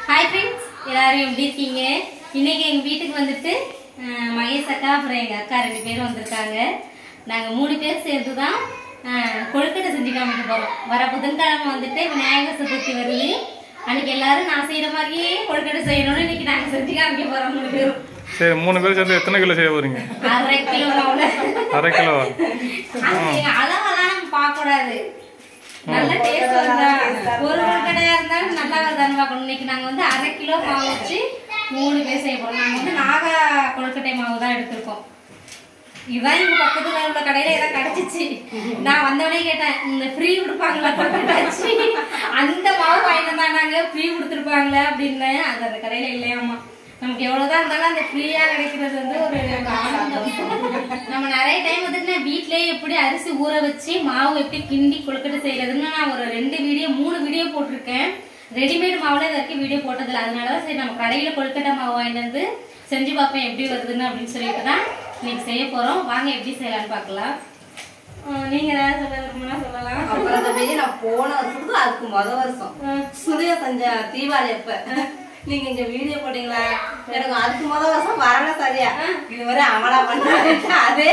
Hi friends எல்லாரும் எப்படி இருக்கீங்க இன்னைக்கு எங்க வீட்டுக்கு வந்துட்டு அஹ், மகேஷ் அக்கா அப்புறம் எங்க அக்கா ரெண்டு பேரும் வந்திருக்காங்க நாங்க மூணு பேர் சேர்ந்து தான் அஹ், கொழுக்கட்டை செஞ்சு காமிக்க போறோம் வர புதன்கிழமை வந்துட்டு விநாயகர் சதுர்த்தி வருது அன்னைக்கு எல்லாரும் நான் செய்யற மாதிரியே கொழுக்கட்டை செய்யணும்னு இன்னைக்கு நாங்க செஞ்சு காமிக்க போறோம் மூணு பேரும் சரி மூணு பேர் சேர்ந்து எத்தனை கிலோ செய்ய போறீங்க அரை கிலோ மாவுல அரை கிலோவா அது அளவெல்லாம் நம்ம பார்க்க கூடாது நல்ல டேஸ்ட் வருதா ஒரு கொழுக்கட்டையா இருந்தாலும் நல்லா வருதான்னு பார்க்கணும் இன்னைக்கு நாங்க வந்து அரை கிலோ மாவு வச்சு மூணு பேர் செய்ய போறோம் நாங்க வந்து நாகா கொழுக்கட்டை மாவு தான் எடுத்திருக்கோம் இதான் எங்க பக்கத்துல உள்ள கடையில ஏதாவது கிடைச்சிச்சு நான் வந்தவொடனே கேட்டேன் இந்த ஃப்ரீ கொடுப்பாங்களா கொழுக்கட்டை வச்சு அந்த மாவு வாங்கிட்டு வந்தாங்க ஃப்ரீ கொடுத்துருப்பாங்களே அப்படின்னு அது அந்த கடையில இல்லையாமா நமக்கு எவ்வளவுதான் இருந்தாலும் அந்த ஃப்ரீயா கிடைக்கிறது வந்து ஒரு ஆனந்தம் நம்ம நிறைய டைம் வந்துட்டு நான் வீட்லயே எப்படி அரிசி ஊற வச்சு மாவு எப்படி கிண்டி கொழுக்கட்டை செய்யறதுன்னு நான் ஒரு ரெண்டு வீடியோ மூணு வீடியோ போட்டிருக்கேன் ரெடிமேட் மாவுல இது வரைக்கும் வீடியோ போட்டதில்ல அதனாலதான் சரி நம்ம கடையில கொழுக்கட்டை மாவு வாங்கிட்டு வந்து செஞ்சு பார்ப்பேன் எப்படி வருதுன்னு அப்படின்னு சொல்லிட்டு தான் இன்னைக்கு செய்ய போறோம் வாங்க எப்படி செய்யலாம்னு பார்க்கலாம் அஹ் நீங்க ஏதாவது சொல்ல விரும்பினா சொல்லலாம் அப்புறம் அந்த மாரி நான் போன வருஷத்துக்கு அதுக்கு முத வருஷம் சுதிய செஞ்ச தீபாவளி அப்ப நீங்க இங்க வீடியோ போட்டீங்களா எனக்கு அதுக்கு முத வருஷம் வரல சரியா இது மாதிரி அமலா பண்ணாரு அதே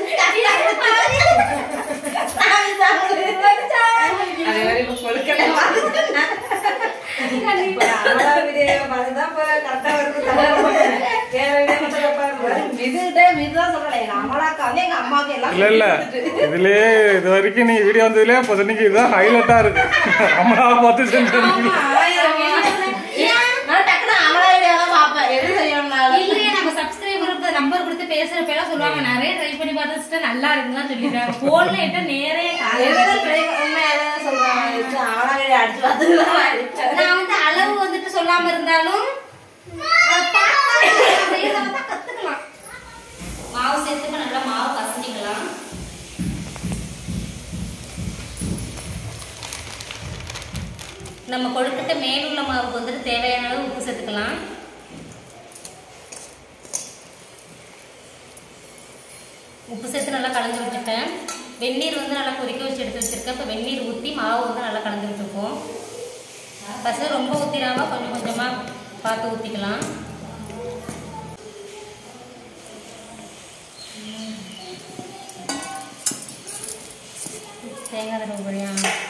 மாதிரி அதே மாதிரி இப்ப கொழுக்கட்டை வந்துச்சுன்னா, இப்ப அமலா வீடியோ பார்த்துதான் இப்ப correct ஆ வருது தகவல். வேற video மட்டும் தப்பா இருக்கு. மிதுகிட்ட மிதுதான் சொல்றேன் எங்க அமலாக்கா வந்து எங்க அம்மாவுக்கு எல்லாம் இல்ல இல்ல இதுலயே இது வரைக்கும் நீ வீடியோ வந்ததுலயே இப்போ இன்னைக்கு இதுதான் ஹைலைட்டா இருக்கு அம்மாவை பார்த்து செஞ்சு ஆயிரம் நான் டக்குனு அமலா வீடியோ தான் பார்ப்பேன் எது செய்யணும்னாலும் இல்லையே நம்ம சப்ஸ்கிரைபருக்கு நம்பர் கொடுத்து பேசுறப்ப எல்லாம் சொல்லுவாங்க நிறைய ட்ரை பண்ணி பார்த்துட்டு நல்லா இருக்குன்னு சொல்லிடுறாங்க போன்ல இட்ட நேரே எதுதான் try- உண்மை எதாவது சொல்றாங்க. இது அமலா வீடியோ அடிச்சு பார்த்துதான் அடிச்சேன். நான் வந்து அளவு வந்துட்டு சொல்லாம இருந்தாலும் அதை பார்த்தா செய்யறத பார்த்தா கத்துக்கலாம் மாவு சேர்த்துக்க நல்லா மாவு பசஞ்சிக்கலாம் நம்ம கொழுக்கட்டை மேலுள்ள மாவுக்கு வந்துட்டு தேவையான அளவு உப்பு சேர்த்துக்கலாம் உப்பு சேர்த்து நல்லா கலந்து விட்டுட்டேன் வெந்நீர் வந்து நல்லா கொதிக்க வச்சு எடுத்து வச்சிருக்கேன் இப்போ வெந்நீர் ஊற்றி மாவு வந்து நல்லா கலந்து விட்டுருக்கோம் ஃபஸ்ட்டு ரொம்ப ஊற்றிடாம கொஞ்சம் கொஞ்சமாக பார்த்து ஊற்றிக்கலாம் தேங்காய் தடவை போறியா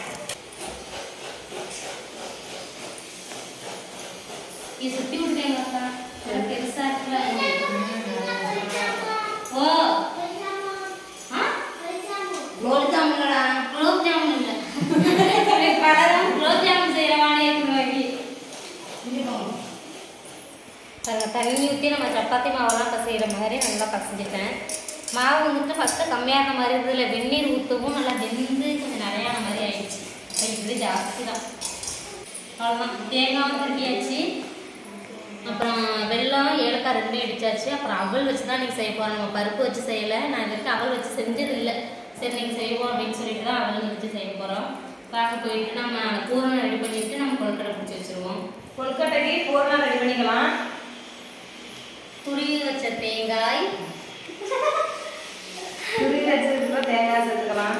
இது சுற்றி விட்டுட்டேங்க அக்கா இது பெருசா இருக்குல்ல ஓ ஆ குலோப் ஜாமுன்லடா. குலோப் ஜாமுன் இல்ல பலரும் குலோப் ஜாமுன் செய்யற மாதிரி இருக்குவாங்க பாருங்க தண்ணி ஊற்றி நம்ம சப்பாத்தி மாவெல்லாம் பசைகிற மாதிரி நல்லா பசைஞ்சிட்டேன் மாவு வந்துட்டு ஃபஸ்ட்டு கம்மியான மாதிரி இருந்ததுல வெந்நீர் ஊற்றவும் நல்லா வெந்து கொஞ்சம் நிறையான மாதிரி ஆயிடுச்சு இது ஜாஸ்தி தான் அவ்வளோதான் தேங்காவும் திருப்பியாச்சு அப்புறம் வெல்லம் ஏலக்காய் ரெண்டும் இடிச்சாச்சு அப்புறம் அவல் வச்சு தான் நீங்கள் செய்ய போகிறோம் நம்ம பருப்பு வச்சு செய்யலை நான் இது வரைக்கும் அவல் வச்சு செஞ்சது இல்லை சரி நீங்கள் செய்வோம் அப்படின்னு சொல்லிட்டு தான் அவல் வச்சு செய்ய போகிறோம் பார்க்க போயிட்டு நம்ம பூரணம் ரெடி பண்ணிட்டு நம்ம கொழுக்கட்டை பிடிச்சி வச்சுருவோம் கொழுக்கட்டைக்கு பூரணம் ரெடி பண்ணிக்கலாம் துருவி வச்ச தேங்காய் துருவி வச்சதுக்குள்ள தேங்காய் சேர்த்துக்கலாம்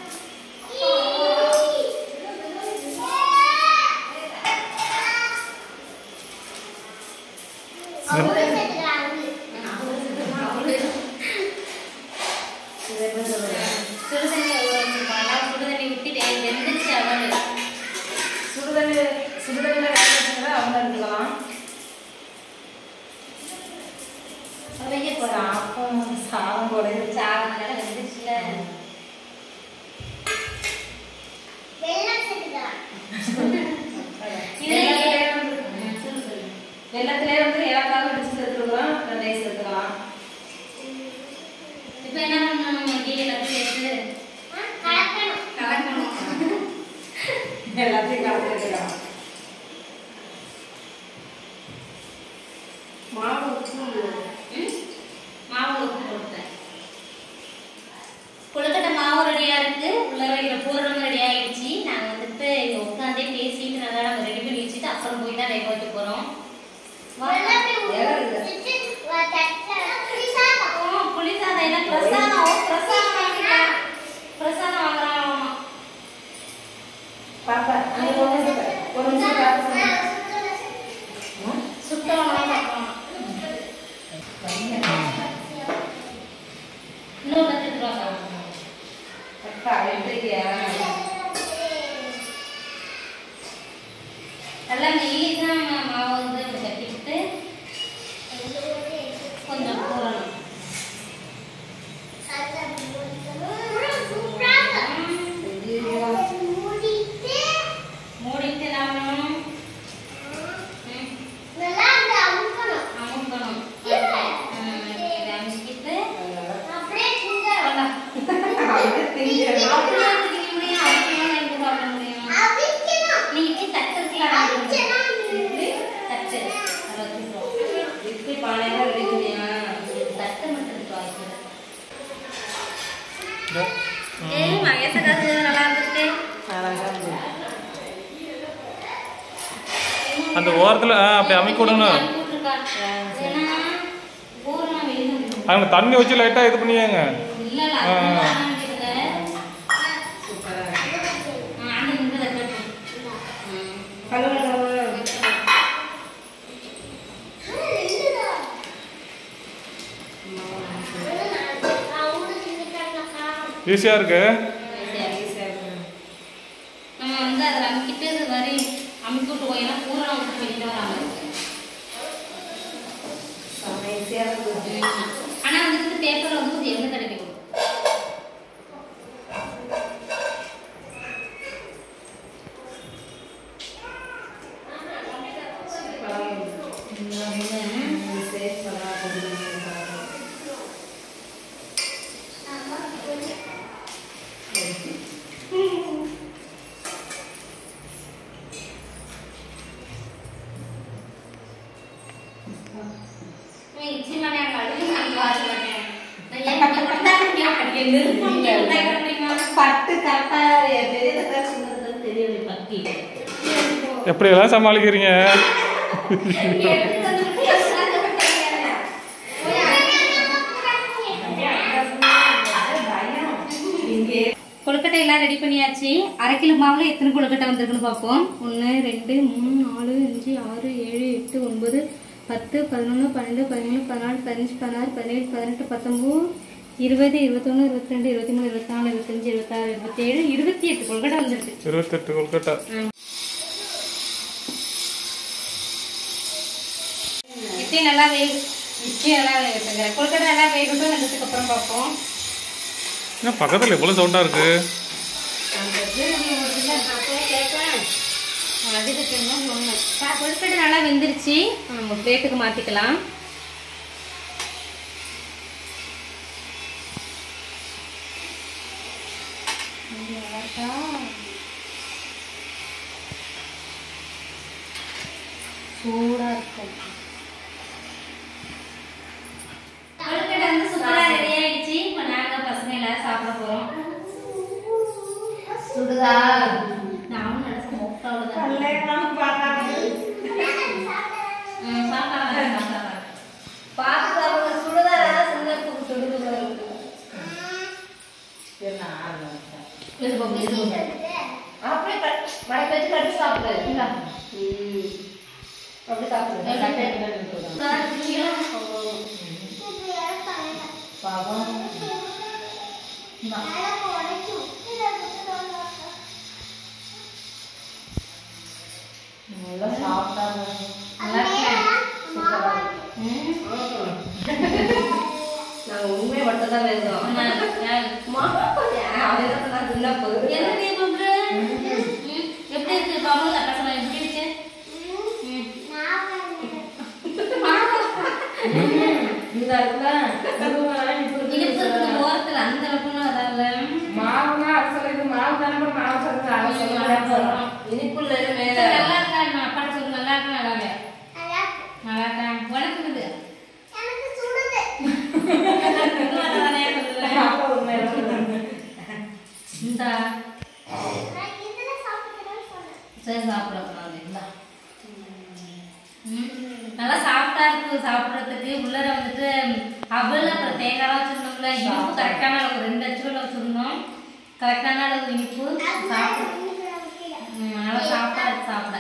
சுடுதண்ணி ஊற வச்சுருக்கோம் சுடுதண்ணி ஊற்றி வெந்துருச்சு அவல் சுடுதண்ணி சுடுதண்ணில வேக வச்சுக்கிறத அவங்க எடுத்துக்கலாம் வைக்க போகிறோம் சாப்பம் சாதம் போடுது சாதம் நல்லா வெந்துருச்சுல வெள்ளத்திலே வந்து வெள்ளத்திலே வந்து ஏலக்காய் இடிச்சு சேர்த்துக்கலாம் ரெண்டையும் சேர்த்துக்கலாம் இப்போ என்ன பண்ணணும் நம்ம எல்லாத்தையும் சேர்த்து கலக்கணும் எல்லாத்தையும் கலந்து வைக்கலாம் மாவு உப்பு ம்? மாவு உப்பு போட்டேன் கொழுக்கட்டை மாவு ரெடியா இருக்கு உள்ள வைக்கிற பூரணம் ரெடி ஆயிடுச்சு நாங்க வந்துட்டு இங்க உட்காந்தே பேசிட்டு நல்லா நம்ம ரெடி பண்ணி வச்சுட்டு அப்புறம் போய் தான் வேக வைக்க போறோம் ஓ, புளி சாதம் என்ன பிரசாதம் ஓ, பிரசாதம் வாங்கிட்டேன் பிரசாதம் வாங்குறாங்க பாப்பா அங்க ஒரு நிமிஷம் ஒரு நிமிஷம் பார்த்து நல்லா மெல்லிசா மாவு வந்து இப்படி கட்டிக்கிட்டு கொஞ்சம் போடணும் மூடிட்டு என்ன பண்ணணும் ம், அமுக்கணும் ம், இதை அமுக்கிட்டு அவ்வளோ. அப்படியே திங்கிடணும். அப்படியே அமுக்கிக்க முடியும், அமுக்கணும்னு எப்படி சாப்பிட முடியும்? நீங்க இப்படி தட்டு இருக்குல்ல, இப்படி தட்டு. அதை வச்சுக்கிறோம். இட்லி பானையில ரெடி பண்ணியா? தட்டு மட்டும் இருக்கு வாய்க்குள்ள. இந்த, ஏய், மகேஷக்கா செஞ்சது நல்லா இருந்துச்சு. அழகா இருக்கு. அந்த ஓரத்துல ஆ, அப்படி அமைக்க விடணும் அமுக்கி விட்டுருக்கா. ஏன்னா, பூரணம் வெளியில வந்துரும். அங்க தண்ணி வச்சு லைட்டா இது பண்ணியாங்க இல்ல, இல்ல, ஆ. அது வேணாம்னு இல்லை. சூப்பரா இருக்கு. ஆ, அந்த இந்த தட்டு இருக்கு. ம். கழுவணுமா? ஈஸியா இருக்கு ஈஸியா இருக்கு. நம்ம வந்து அதில் அமுக்கிட்டு இது வரை அமுக்கி விட்டு போயினா பூரணம் வந்து வெளியில வராமல் செம்ம ஈஸியா இருக்கு. ஆனா வந்துட்டு பேப்பர்ல வந்து கொஞ்சம் எண்ணெய் தடவி கொடுக்கும் ம், சேஃப் பண்ணா போதும். நான் இட்லி மானே அங்கே அடுத்து நான் பார்க்க மாட்டேன் நான் ஏன் இப்படி கொடுத்தாலும் கேட்க முடியுமா பட்டு கரெக்டா பெரியதா சின்னதா தெரியல பட்டி எப்படி எல்லாம் சமாளிக்கிறீங்க கொழுக்கட்டை எல்லாம் ரெடி பண்ணியாச்சு அரை கிலோ மாவுல எத்தனை கொழுக்கட்டை வந்திருக்குன்னு பார்ப்போம் ஒன்று ரெண்டு மூணு நாலு அஞ்சு ஆறு ஏழு எட்டு ஒன்பது பத்து பதினொன்று பன்னெண்டு பதிமூணு பதினாலு பதினஞ்சு பதினாறு பதினேழு பதினெட்டு பத்தொம்பது இருபது இருபத்தொன்று இருபத்தி ரெண்டு இருபத்தி மூணு இருபத்தி நாலு இருபத்தஞ்சு இருபத்தாறு இருபத்தேழு இருபத்தி எட்டு கொழுக்கட்டை வந்துருக்கு இருபத்தெட்டு கொல்கட்டா இட்லி நல்லா வேக இட்லி நல்லா வேகட்டுங்க கொழுக்கட்டை நல்லா வேகட்டும் வெந்ததுக்கு அப்புறம் பார்ப்போம் என்ன பக்கத்துல இவ்வளவு சவுண்டா இருக்கு அதுக்கு இன்னும் ஒண்ணு. பா- கொழுக்கட்டை நல்லா வெந்துருச்சு நம்ம பிளேட்டுக்கு மாத்திக்கலாம் இது அழகா. சூடா இருக்கும் கொழுக்கட்டை வந்து சூப்பரா ரெடி ஆயிடுச்சு இப்போ நாங்க பசங்க எல்லாரும் சாப்பிட போறோம் சுடுதா நானும் நினைச்சேன் மொட்டாவில் தான் கல்யாணம் பண்ணாங்க ம், சாப்பிடலாம், சாப்பிடலாம். பார்த்து சாப்பிடுங்க சுடுதாரா சின்னப்புக்கு சுடுது என்ன ஆர்வம் இது போங்க, இது போங்க. அப்படியே கட் மடக்கி வச்சு கட்டி சாப்பிடு இந்தா. ம். அப்படி சாப்பிடு கட்டி எடுத்து சார், இருக்கீங்களா? பாவம் நல்லா சாப்பிட்டாங்க நல்லா இருக்கா? சூப்பரா இருக்கு. ம். நாங்க உண்மையை மட்டும் தான் பேசுறோம் நான், நான், அவன் நான் சின்ன பொண்ணு என்ன நீ பண்ற? ம், எப்படி இருக்கு பவுல் அக்கா எப்படி இருக்கு ம். இந்த இடத்துல முருங்கெல்லாம் இப்படி இனிப்பு இருக்கு இந்த ஓரத்துல அந்த அளவுக்கு அதால மாவுனா அது சொல்லுது மாவு தானே போய் மாவு சொல்லுது அதை சொல்லுங்க இனிப்புல மேல நல்லா இருக்கா நான் அப்பா சொல்லு நல்லா இருக்கா நல்லா இல்லையா? நல்லா இருக்கா உனக்கு இது இது வரதானே சொல்லுவேன். அப்பா உண்மை சொல்லுங்க இந்தா சரி சாப்பிடக்கூடாது இந்தா ம். நல்லா சாப்பிட்டா இருக்கு சாப்பிட்றதுக்கு உள்ளர வந்துட்டு அவள் அப்புறம் தேங்காய்லாம் வச்சிருந்தோம்ல இனிப்பு கரெக்டான அளவு ரெண்டு அச்சுல வச்சிருந்தோம் கரெக்டான அளவு இனிப்பு சாப்பிட ம், நல்லா சாப்பிட்டா இருக்கு சாப்பிட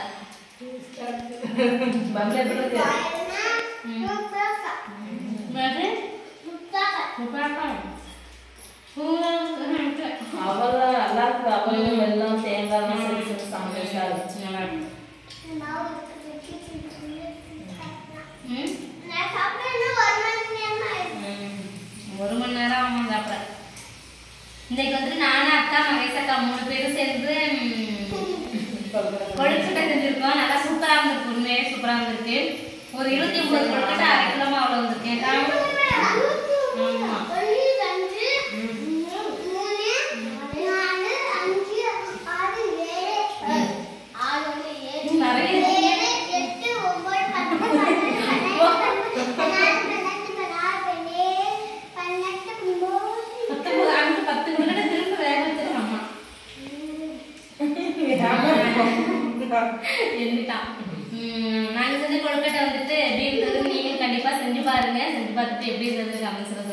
பங்களே எப்படி இருக்கு ம். என்னது? சூப்பரா சூப்பரா இருக்கு. அவெல்லாம் நல்லா இருக்கு அவளும் வெள்ளம் தேங்காய்லாம் சேர்த்து சமைச்சா இருக்கு நல்லா இருக்கு. அக்கா மூணு பேரும் சேர்ந்து ம், கொழுக்கட்டை செஞ்சிருக்கோம் நல்லா சூப்பரா இருந்திருக்கு உண்மையே சூப்பரா இருந்திருக்கு ஒரு இருபத்தி ஒன்பது கொழுக்கட்டை அரை கிலோ மாவுல வந்திருக்கேன் ஆமா நிறைய பத்தொன்பது அடுத்து பத்து கொழுக்கட்டை திரும்ப வேக வச்சிருக்கோம் அம்மா எண்ணிட்டான் நாங்க செஞ்ச கொழுக்கட்டை வந்துட்டு எப்படி இருந்தது நீங்களும் கண்டிப்பா செஞ்சு பாருங்க செஞ்சு பார்த்துட்டு எப்படி இருந்தது கமெண்ட்ஸ்ல